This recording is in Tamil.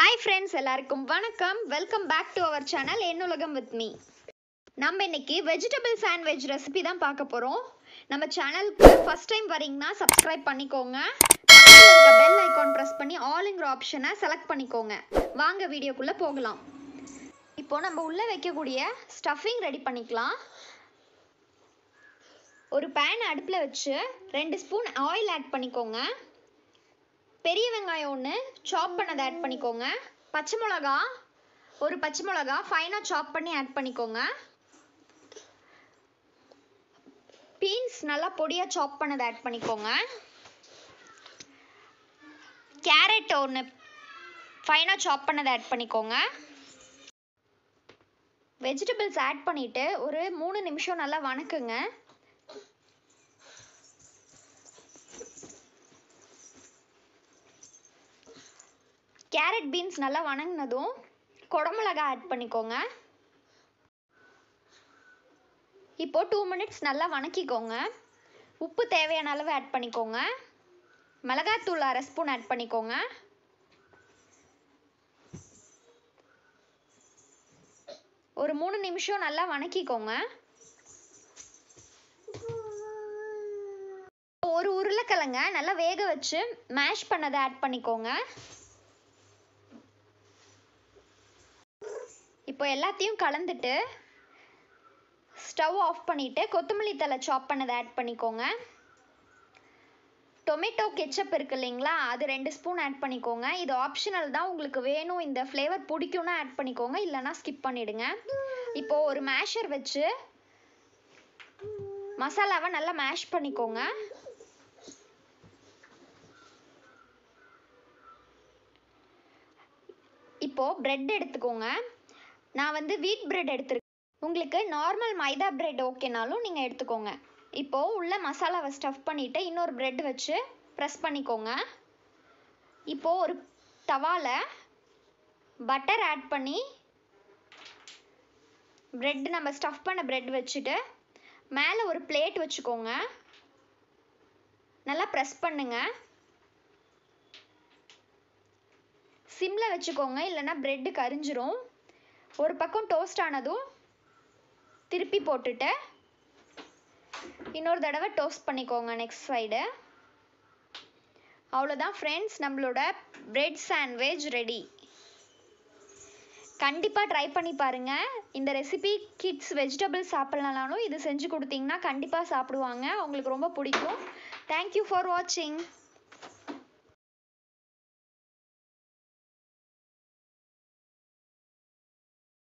ஹாய் ஃப்ரெண்ட்ஸ் எல்லாருக்கும் வணக்கம் welcome back to our channel Ennulagam with me நம்ம இன்னைக்கு வெஜிடபிள் சாண்ட்விச் ரெசிபி தான் பார்க்க போகிறோம் நம்ம சேனலுக்கு ஃபர்ஸ்ட் டைம் வரீங்கன்னா சப்ஸ்கிரைப் பண்ணிக்கோங்க பக்கத்தில் இருக்க பெல் ஐகான் ப்ரெஸ் பண்ணி ஆல்ங்கிற ஆப்ஷனை செலக்ட் பண்ணிக்கோங்க வாங்க வீடியோக்குள்ளே போகலாம் இப்போ நம்ம உள்ளே வைக்கக்கூடிய ஸ்டஃபிங் ரெடி பண்ணிக்கலாம் ஒரு பேன் அடுப்பில் வச்சு ரெண்டு ஸ்பூன் ஆயில் ஆட் பண்ணிக்கோங்க பெரிய வெங்காயம் ஒன்று சாப் பண்ணதை ஆட் பண்ணிக்கோங்க பச்சை மிளகா ஒரு பச்சை மிளகா ஃபைனாக சாப் பண்ணி ஆட் பண்ணிக்கோங்க பீன்ஸ் நல்லா பொடியாக சாப் பண்ணதை ஆட் பண்ணிக்கோங்க கேரட் ஒன்று ஃபைனாக சாப் பண்ணதை ஆட் பண்ணிக்கோங்க வெஜிடபிள்ஸ் ஆட் பண்ணிவிட்டு ஒரு மூணு நிமிஷம் நல்லா வணக்குங்க கேரட் பீன்ஸ் நல்லா வணங்கினதும் குடமிளகா ஆட் பண்ணிக்கோங்க இப்போ டூ மினிட்ஸ் நல்லா வணக்கிக்கோங்க உப்பு தேவையான அளவு ஆட் பண்ணிக்கோங்க மிளகாத்தூள் அரை ஸ்பூன் ஆட் பண்ணிக்கோங்க ஒரு மூணு நிமிஷம் நல்லா வணக்கிக்கோங்க ஒரு உருளைக்கிழங்க நல்லா வேக வச்சு மேஷ் பண்ணதை ஆட் பண்ணிக்கோங்க இப்போ எல்லாத்தையும் கலந்துட்டு ஸ்டவ் ஆஃப் பண்ணிவிட்டு கொத்தமல்லி தலை சாப் பண்ணதை ஆட் பண்ணிக்கோங்க டொமேட்டோ கெச்சப் இருக்கு இல்லைங்களா அது ரெண்டு ஸ்பூன் ஆட் பண்ணிக்கோங்க இது ஆப்ஷனல் தான் உங்களுக்கு வேணும் இந்த ஃப்ளேவர் பிடிக்கும்னா ஆட் பண்ணிக்கோங்க இல்லைனா ஸ்கிப் பண்ணிடுங்க இப்போ ஒரு மேஷர் வச்சு மசாலாவை நல்லா மேஷ் பண்ணிக்கோங்க இப்போ பிரெட் எடுத்துக்கோங்க நான் வந்து வீட் பிரெட் எடுத்துருக்கேன் உங்களுக்கு நார்மல் மைதா பிரெட் ஓகேனாலும் நீங்கள் எடுத்துக்கோங்க இப்போது உள்ள மசாலாவை ஸ்டஃப் பண்ணிவிட்டு இன்னொரு பிரெட் வச்சு ப்ரெஸ் பண்ணிக்கோங்க இப்போது ஒரு தவாவில் பட்டர் ஆட் பண்ணி பிரெட் நம்ம ஸ்டஃப் பண்ண பிரெட் வச்சுட்டு மேலே ஒரு பிளேட் வச்சுக்கோங்க நல்லா ப்ரெஸ் பண்ணுங்க சிம்மில் வச்சுக்கோங்க இல்லைன்னா பிரெட்டு கரிஞ்சிரும் ஒரு பக்கம் டோஸ்ட் ஆனதும் திருப்பி போட்டுட்டு இன்னொரு தடவை டோஸ்ட் பண்ணிக்கோங்க நெக்ஸ்ட் சைடு அவ்வளோதான் ஃப்ரெண்ட்ஸ் நம்மளோட பிரெட் சாண்ட்விச் ரெடி கண்டிப்பாக ட்ரை பண்ணி பாருங்கள் இந்த ரெசிபி கிட்ஸ் வெஜிடபிள்ஸ் சாப்பிட்லனாலும் இது செஞ்சு கொடுத்தீங்கன்னா கண்டிப்பாக சாப்பிடுவாங்க அவங்களுக்கு ரொம்ப பிடிக்கும் தேங்க்யூ ஃபார் வாட்சிங்